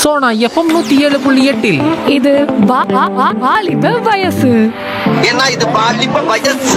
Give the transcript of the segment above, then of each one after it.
Sona FM நூத்தி ஏழு புள்ளி எட்டில் இது வா- வா- வா- வாலிப வயசு ஏன்னா இது பாலிப்ப வயசு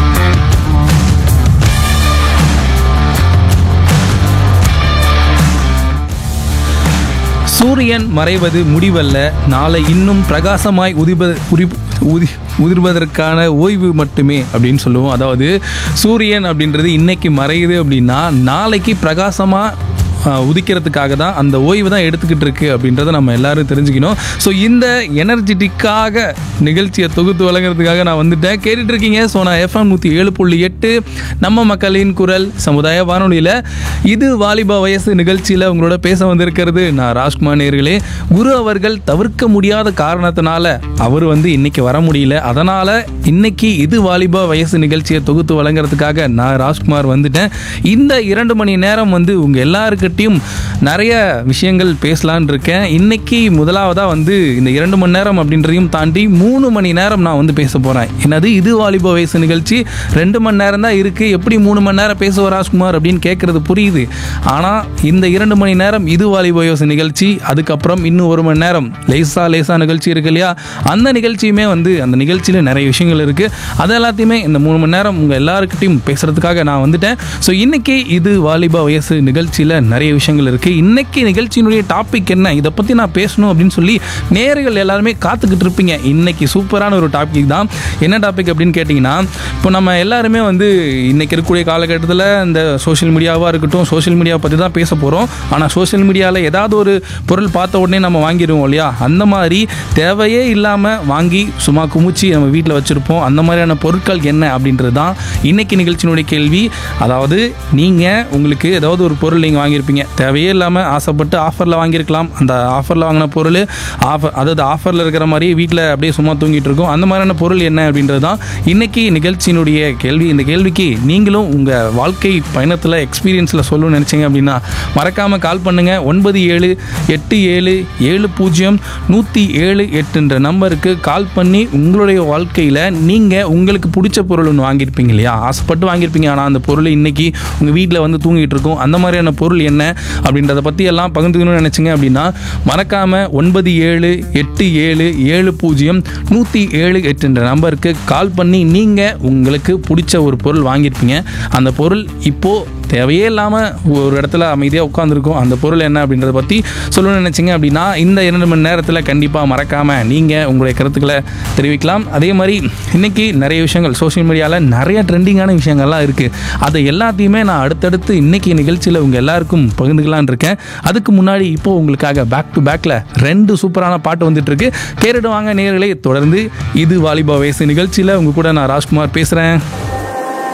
சூரியன் மறைவது முடிவல்ல நாளை இன்னும் பிரகாசமாய் உதிப உரி உதி உதிர்வதற்கான ஓய்வு மட்டுமே அப்படின்னு சொல்லுவோம் அதாவது சூரியன் அப்படின்றது இன்னைக்கு மறையுது அப்படின்னா நாளைக்கு பிரகாசமாக உதிக்கிறதுக்காக தான் அந்த ஓய்வு தான் எடுத்துக்கிட்டு இருக்கு அப்படின்றத நம்ம எல்லாரும் தெரிஞ்சுக்கணும் ஸோ இந்த எனர்ஜெட்டிக்காக நிகழ்ச்சியை தொகுத்து வழங்குறதுக்காக நான் வந்துட்டேன் கேட்டுட்டு இருக்கீங்க ஸோ நான் எஃப்எம் நூற்றி ஏழு புள்ளி எட்டு நம்ம மக்களின் குரல் சமுதாய வானொலியில் இது வாலிபா வயசு நிகழ்ச்சியில் உங்களோட பேச வந்திருக்கிறது நான் ராஜ்குமார் நேர்களே குரு அவர்கள் தவிர்க்க முடியாத காரணத்தினால அவர் வந்து இன்னைக்கு வர முடியல அதனால் இன்னைக்கு இது வாலிபா வயசு நிகழ்ச்சியை தொகுத்து வழங்குறதுக்காக நான் ராஜ்குமார் வந்துட்டேன் இந்த இரண்டு மணி நேரம் வந்து உங்கள் எல்லாருக்கிட்டையும் நிறைய விஷயங்கள் பேசலான்னு இருக்கேன் இன்னைக்கு முதலாவதாக வந்து இந்த இரண்டு மணி நேரம் அப்படின்றதையும் தாண்டி மூணு மணி நேரம் நான் வந்து பேச போகிறேன் என்னது இது வாலிபா வயசு நிகழ்ச்சி ரெண்டு மணி நேரம் தான் இருக்குது எப்படி மூணு மணி நேரம் பேசுவோம் ராஜ்குமார் அப்படின்னு கேட்குறது புரியுது ஆனால் இந்த இரண்டு மணி நேரம் இது வாலிப வயசு நிகழ்ச்சி அதுக்கப்புறம் இன்னும் ஒரு மணி நேரம் லேசா லேசா நிகழ்ச்சி இருக்கு இல்லையா அந்த நிகழ்ச்சியுமே வந்து அந்த நிகழ்ச்சியில் நிறைய விஷயங்கள் இருக்குது அது எல்லாத்தையுமே இந்த மூணு மணி நேரம் உங்கள் எல்லாருக்கிட்டையும் பேசுகிறதுக்காக நான் வந்துட்டேன் ஸோ இன்னைக்கு இது வாலிபா வயசு நிகழ்ச்சியில் நிறைய விஷயங்கள் இருக்குது இன்னைக்கு நிகழ்ச்சியினுடைய டாபிக் என்ன இதை பற்றி நான் பேசணும் அப்படின்னு சொல்லி நேர்கள் எல்லாருமே காத்துக்கிட்டு இருப்பீங்க இன்னைக்கு சூப்பரான ஒரு டாபிக் தான் என்ன டாபிக் அப்படின்னு கேட்டிங்கன்னா இப்போ நம்ம எல்லாருமே வந்து இன்னைக்கு இருக்கக்கூடிய காலகட்டத்தில் இந்த சோஷியல் மீடியாவாக இருக்கட்டும் சோஷியல் மீடியாவை பற்றி தான் பேச போகிறோம் ஆனால் சோஷியல் மீடியாவில் ஏதாவது ஒரு பொருள் பார்த்த உடனே நம்ம வாங்கிடுவோம் இல்லையா அந்த மாதிரி தேவையே இல்லாமல் வாங்கி சும்மா குமிச்சு நம்ம வீட்டில் வச்சுருப்போம் அந்த மாதிரியான பொருட்கள் என்ன அப்படின்றது தான் இன்னைக்கு நிகழ்ச்சியினுடைய கேள்வி அதாவது நீங்கள் உங்களுக்கு ஏதாவது ஒரு பொருள் நீங்கள் வாங்கியிருப்பீங்க தேவையே இல்லாமல் ஆசைப்பட்டு ஆஃபரில் வாங்கியிருக்கலாம் அந்த ஆஃபரில் வாங்கின பொருள் ஆஃபர் அதாவது ஆஃபரில் இருக்கிற மாதிரி வீட்டில் அப்படியே சும்மா தூங்கிட்டு இருக்கும் அந்த மாதிரியான பொருள் என்ன அப்படின்றது தான் இன்னைக்கு நிகழ்ச்சியினுடைய கேள்வி இந்த கேள்விக்கு நீங்களும் உங்கள் வாழ்க்கை பயணத்தில் எக்ஸ்பீரியன்ஸில் சொல்லணும்னு நினச்சிங்க அப்படின்னா மறக்காமல் கால் பண்ணுங்கள் ஒன்பது ஏழு எட்டு ஏழு ஏழு பூஜ்ஜியம் நூற்றி ஏழு எட்டுன்ற நம்பருக்கு கால் பண்ணி உங்களுடைய வாழ்க்கையில் நீங்கள் உங்களுக்கு பிடிச்ச பொருள் ஒன்று வாங்கியிருப்பீங்க இல்லையா ஆசைப்பட்டு வாங்கியிருப்பீங்க ஆனால் அந்த பொருள் இன்னைக்கு உங்கள் வீட்டில் வந்து தூங்கிட்டு இருக்கும் அந்த மாதிரியான பொருள் என்ன அப்படின்றத பற்றி எல்லாம் பகிர்ந்துக்கணும்னு நினச்சிங்க அப்படின்னா மறக்காமல் ஒன்பது ஏழு எட்டு ஏழு ஏழு பூஜ்ஜியம் நூற்றி ஏழு எட்டுன்ற நம்பருக்கு கால் பண்ணி நீங்கள் உங்களுக்கு பிடிச்ச ஒரு பொருள் வாங்கியிருப்பீங்க அந்த பொருள் இப்போது தேவையே இல்லாமல் ஒரு இடத்துல அமைதியாக உட்காந்துருக்கும் அந்த பொருள் என்ன அப்படின்றத பற்றி சொல்லணும்னு நினச்சிங்க அப்படின்னா இந்த இரண்டு மணி நேரத்தில் கண்டிப்பாக மறக்காமல் நீங்கள் உங்களுடைய கருத்துக்களை தெரிவிக்கலாம் அதே மாதிரி இன்றைக்கி நிறைய விஷயங்கள் சோஷியல் மீடியாவில் நிறைய ட்ரெண்டிங்கான விஷயங்கள்லாம் இருக்குது அதை எல்லாத்தையுமே நான் அடுத்தடுத்து இன்றைக்கி நிகழ்ச்சியில் உங்கள் எல்லாருக்கும் பகிர்ந்துக்கலான் இருக்கேன் அதுக்கு முன்னாடி இப்போது உங்களுக்காக பேக் டு பேக்கில் ரெண்டு சூப்பரான பாட்டு வந்துட்டு இருக்கு கேட்டுட்டு வாங்க நேர்களே தொடர்ந்து இது வாலிபா வயசு நிகழ்ச்சியில் உங்கள் கூட நான் ராஜ்குமார் பேசுகிறேன்